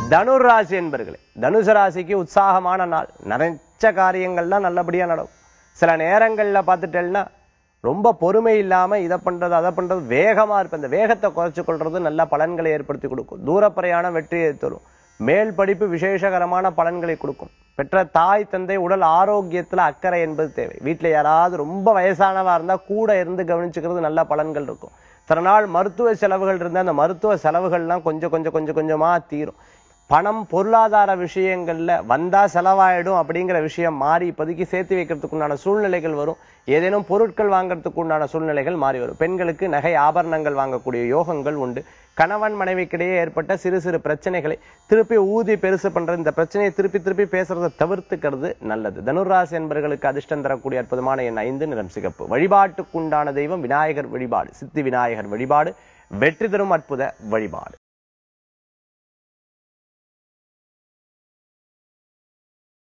தனுர் ராசி என்பர்களே தனுசு ராசிக்கு உற்சாகமான நாள் நிறைச்ச காரியங்கள்லாம் நல்லபடியா நடக்கும் சில நேரங்கள்ல பார்த்துட்டேன்னா ரொம்ப பொறுமை இல்லாம இதை பண்றது அதை பண்றது வேகமா இருப்ப இந்த வேகத்தை குறைச்சு கொள்றது நல்ல பலன்களை ஏற்படுத்தி கொடுக்கும் தூர பிரயாணம் வெற்றியை தரும் மேல் படிப்பு விசேஷகரமான பலன்களை கொடுக்கும் பெற்ற தாய் தந்தை உடல் ஆரோக்கியத்துல அக்கறை என்பது தேவை வீட்டுல யாராவது ரொம்ப வயசானவா இருந்தா கூட இருந்து கவனிச்சுக்கிறது நல்ல பலன்கள் இருக்கும் சில நாள் மருத்துவ செலவுகள் இருந்தா அந்த மருத்துவ செலவுகள்லாம் கொஞ்சம் கொஞ்சம் கொஞ்சம் கொஞ்சமா தீரும் பணம் பொருளாதார விஷயங்கள்ல வந்தா செலவாயிடும் அப்படிங்கிற விஷயம் மாறி இப்போதைக்கு சேர்த்து வைக்கிறதுக்கு உண்டான சூழ்நிலைகள் வரும் ஏதேனும் பொருட்கள் வாங்குறதுக்கு உண்டான சூழ்நிலைகள் மாறி வரும் பெண்களுக்கு நகை ஆபரணங்கள் வாங்கக்கூடிய யோகங்கள் உண்டு கணவன் மனைவிக்கிடையே ஏற்பட்ட சிறு சிறு பிரச்சனைகளை திருப்பி ஊதி பெருசு பண்ற இந்த பிரச்சனையை திருப்பி திருப்பி பேசுறதை தவிர்த்துக்கிறது நல்லது தனுராசி என்பவர்களுக்கு அதிர்ஷ்டம் தரக்கூடிய அற்புதமான எண் ஐந்து நிறம் சிகப்பு வழிபாட்டுக்குண்டான தெய்வம் விநாயகர் வழிபாடு சித்தி விநாயகர் வழிபாடு வெற்றி தரும் அற்புத வழிபாடு